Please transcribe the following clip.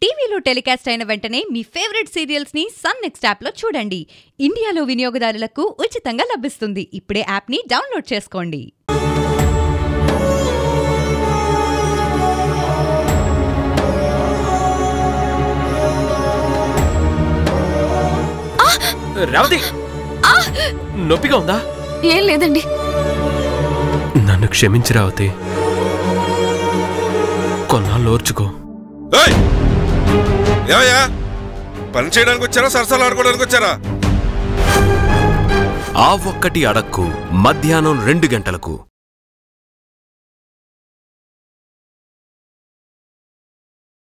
టీవీలో టెలికాస్ట్ అయిన వెంటనే మీ ఫేవరెట్ సీరియల్స్ ని సన్ నెక్స్ట్ యాప్ లో చూడండి ఇండియాలో వినియోగదారులకు ఉచితంగా లభిస్తుంది ఇప్పుడే యాప్ ని డౌన్లోడ్ చేసుకోండి రేవతి నొప్పిగా ఉందా ఏం లేదండి నన్ను క్షమించి రావతి కొన్నాళ్ళు ఓర్చుకో ఏయ్! ఏమయ్యా పని చేయడానికి వచ్చారా సరసాలు ఆడుకోవడానికి వచ్చారా ఆ ఒక్కటి అడక్కు మధ్యాహ్నం రెండు గంటలకు